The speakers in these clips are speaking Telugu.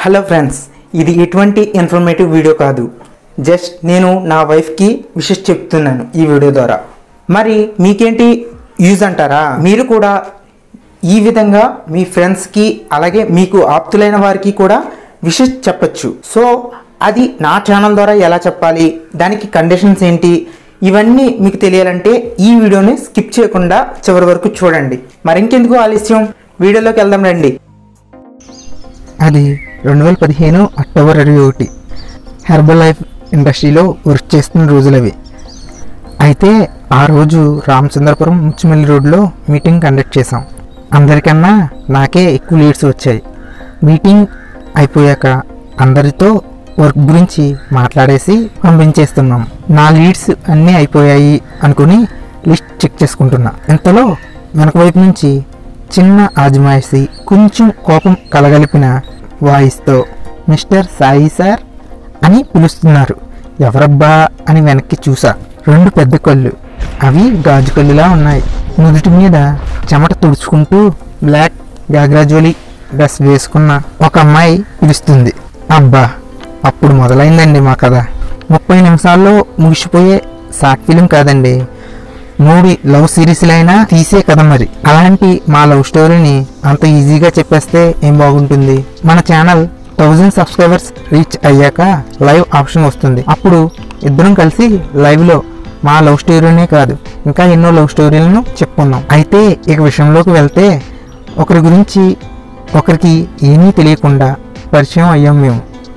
హలో ఫ్రెండ్స్ ఇది ఎటువంటి ఇన్ఫర్మేటివ్ వీడియో కాదు జస్ట్ నేను నా వైఫ్కి విషెస్ చెప్తున్నాను ఈ వీడియో ద్వారా మరి మీకేంటి యూజ్ అంటారా మీరు కూడా ఈ విధంగా మీ ఫ్రెండ్స్కి అలాగే మీకు ఆప్తులైన వారికి కూడా విషెస్ చెప్పచ్చు సో అది నా ఛానల్ ద్వారా ఎలా చెప్పాలి దానికి కండిషన్స్ ఏంటి ఇవన్నీ మీకు తెలియాలంటే ఈ వీడియోని స్కిప్ చేయకుండా చివరి వరకు చూడండి మరి ఇంకెందుకు ఆలస్యం వీడియోలోకి వెళ్దాం రండి అది రెండు వేల పదిహేను అక్టోబర్ ఇరవై ఒకటి హెర్బల్ లైఫ్ ఇండస్ట్రీలో వర్క్ చేస్తున్న రోజులు అవి అయితే ఆ రోజు రామచంద్రపురం ముచ్చిమల్లి రోడ్లో మీటింగ్ కండక్ట్ చేసాం అందరికన్నా నాకే ఎక్కువ లీడ్స్ వచ్చాయి మీటింగ్ అయిపోయాక అందరితో వర్క్ గురించి మాట్లాడేసి పంపించేస్తున్నాం నా లీడ్స్ అన్నీ అయిపోయాయి అనుకుని లిస్ట్ చెక్ చేసుకుంటున్నా ఇంతలో వెనక వైపు నుంచి చిన్న ఆజమాయిషి కొంచెం కోపం కలగలిపిన వాయిస్తో మిస్టర్ సాయి సార్ అని పిలుస్తున్నారు ఎవరబ్బా అని వెనక్కి చూసా రెండు పెద్ద కళ్ళు అవి గాజు కళ్ళులా ఉన్నాయి నుదుటి మీద చెమట తుడుచుకుంటూ బ్లాక్ గాగ్రాజోలి డ్రెస్ వేసుకున్న ఒక అమ్మాయి పిలుస్తుంది అబ్బా అప్పుడు మొదలైందండి మా కథ ముప్పై నిమిషాల్లో ముగిసిపోయే షార్ట్ ఫిలిం కాదండి మూవీ లవ్ సిరీస్లైనా తీసే కథ మరి అలాంటి మా లవ్ స్టోరీని అంత ఈజీగా చెప్పేస్తే ఏం బాగుంటుంది మన ఛానల్ థౌజండ్ సబ్స్క్రైబర్స్ రీచ్ అయ్యాక లైవ్ ఆప్షన్ వస్తుంది అప్పుడు ఇద్దరం కలిసి లైవ్లో మా లవ్ స్టోరీనే కాదు ఇంకా ఎన్నో లవ్ స్టోరీలను చెప్పుకుందాం అయితే ఇక విషయంలోకి వెళ్తే ఒకరి గురించి ఒకరికి ఏమీ తెలియకుండా పరిచయం అయ్యాం మేము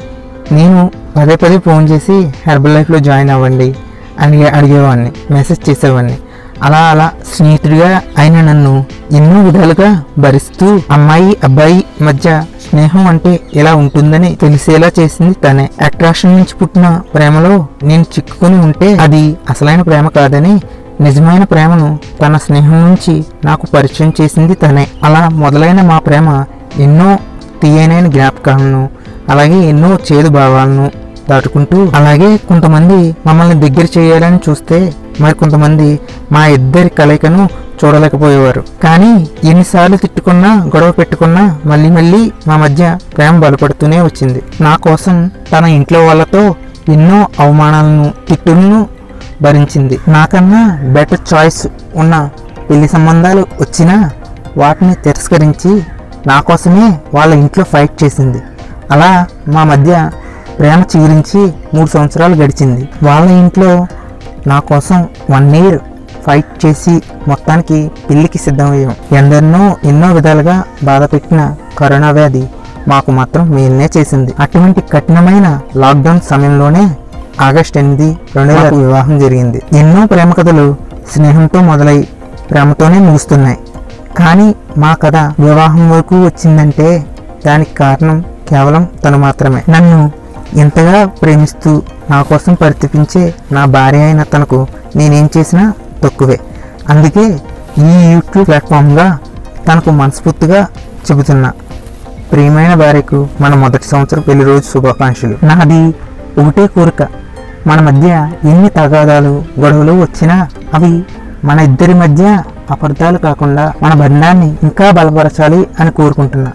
నేను పదే పదే ఫోన్ చేసి హెర్బల్ లైఫ్లో జాయిన్ అవ్వండి అని అడిగేవాడిని మెసేజ్ చేసేవాడిని అలా అలా స్నేహితుడిగా అయిన నన్ను ఎన్నో విధాలుగా భరిస్తూ అమ్మాయి అబ్బాయి మధ్య స్నేహం అంటే ఎలా ఉంటుందని తెలిసేలా చేసింది తనే అట్రాక్షన్ నుంచి పుట్టిన ప్రేమలో నేను చిక్కుకొని ఉంటే అది అసలైన ప్రేమ కాదని నిజమైన ప్రేమను తన స్నేహం నుంచి నాకు పరిచయం చేసింది తనే అలా మొదలైన మా ప్రేమ ఎన్నో తీయనైన జ్ఞాపకాలను అలాగే ఎన్నో చేదు భావాలను దాటుకుంటూ అలాగే కొంతమంది మమ్మల్ని దగ్గర చేయాలని చూస్తే మరి కొంతమంది మా ఇద్దరి కలయికను చూడలేకపోయేవారు కానీ ఎన్నిసార్లు తిట్టుకున్నా గొడవ పెట్టుకున్నా మళ్ళీ మళ్ళీ మా మధ్య ప్రేమ బలపడుతూనే వచ్చింది నా కోసం తన ఇంట్లో వాళ్ళతో ఎన్నో అవమానాలను తిట్టులను భరించింది నాకన్నా బెటర్ చాయిస్ ఉన్న పెళ్లి సంబంధాలు వచ్చినా వాటిని తిరస్కరించి నా కోసమే వాళ్ళ ఇంట్లో ఫైట్ చేసింది అలా మా మధ్య ప్రేమ చిగురించి మూడు సంవత్సరాలు గడిచింది వాళ్ళ ఇంట్లో నా కోసం వన్ ఇయర్ ఫైట్ చేసి మొత్తానికి పెళ్లికి సిద్ధమయ్యాం ఎందరినో ఎన్నో విధాలుగా బాధ పెట్టిన కరోనా వ్యాధి మాకు మాత్రం మేలునే చేసింది అటువంటి కఠినమైన లాక్డౌన్ సమయంలోనే ఆగస్ట్ ఎనిమిది రెండు వేల వివాహం జరిగింది ఎన్నో ప్రేమ కథలు స్నేహంతో మొదలై ప్రేమతోనే ముగుస్తున్నాయి కానీ మా కథ వివాహం వరకు వచ్చిందంటే దానికి కారణం కేవలం తను మాత్రమే నన్ను ఎంతగా ప్రేమిస్తూ నా కోసం పరితపించే నా భార్య అయిన తనకు నేనేం చేసినా తక్కువే అందుకే ఈ యూట్యూబ్ ప్లాట్ఫామ్గా తనకు మనస్ఫూర్తిగా చెబుతున్నా ప్రియమైన భార్యకు మన మొదటి సంవత్సరం పెళ్లి రోజు శుభాకాంక్షలు నాది ఒకటే కోరిక మన మధ్య ఎన్ని తగాదాలు గొడవలు వచ్చినా అవి మన ఇద్దరి మధ్య అపార్థాలు కాకుండా మన బంధాన్ని ఇంకా బలపరచాలి అని కోరుకుంటున్నా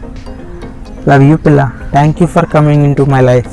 లవ్ యూ పిల్ల thank you for coming into my life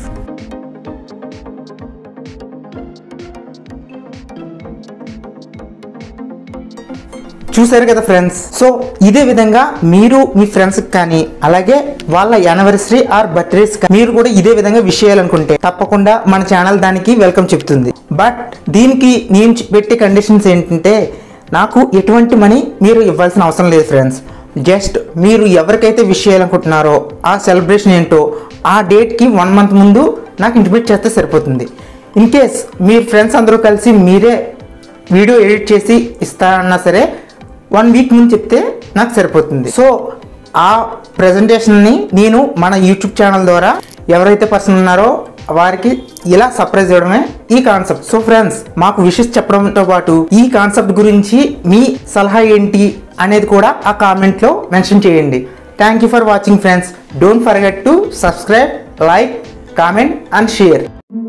చూశారు కదా ఫ్రెండ్స్ సో ఇదే విధంగా మీరు మీ ఫ్రెండ్స్ కానీ అలాగే వాళ్ళ యానివర్సరీ ఆర్ బర్త్డేస్ మీరు కూడా ఇదే విధంగా విష్ చేయాలనుకుంటే తప్పకుండా మన ఛానల్ దానికి వెల్కమ్ చెప్తుంది బట్ దీనికి నేను పెట్టే కండిషన్స్ ఏంటంటే నాకు ఎటువంటి మనీ మీరు ఇవ్వాల్సిన అవసరం లేదు ఫ్రెండ్స్ జస్ట్ మీరు ఎవరికైతే విష్ చేయాలనుకుంటున్నారో ఆ సెలబ్రేషన్ ఏంటో ఆ డేట్కి వన్ మంత్ ముందు నాకు ఇంటిమేట్ చేస్తే సరిపోతుంది ఇన్ కేస్ మీ ఫ్రెండ్స్ అందరూ కలిసి మీరే వీడియో ఎడిట్ చేసి ఇస్తారన్నా సరే వన్ వీక్ ముందు చెప్తే నాకు సరిపోతుంది సో ఆ ప్రజెంటేషన్ని నేను మన యూట్యూబ్ ఛానల్ ద్వారా ఎవరైతే పర్సన్ ఉన్నారో వారికి ఇలా సర్ప్రైజ్ ఇవ్వడమే ఈ కాన్సెప్ట్ సో ఫ్రెండ్స్ మాకు విషెస్ చెప్పడంతో పాటు ఈ కాన్సెప్ట్ గురించి మీ సలహా ఏంటి అనేది కూడా ఆ కామెంట్లో మెన్షన్ చేయండి thank you for watching friends don't forget to subscribe like comment and share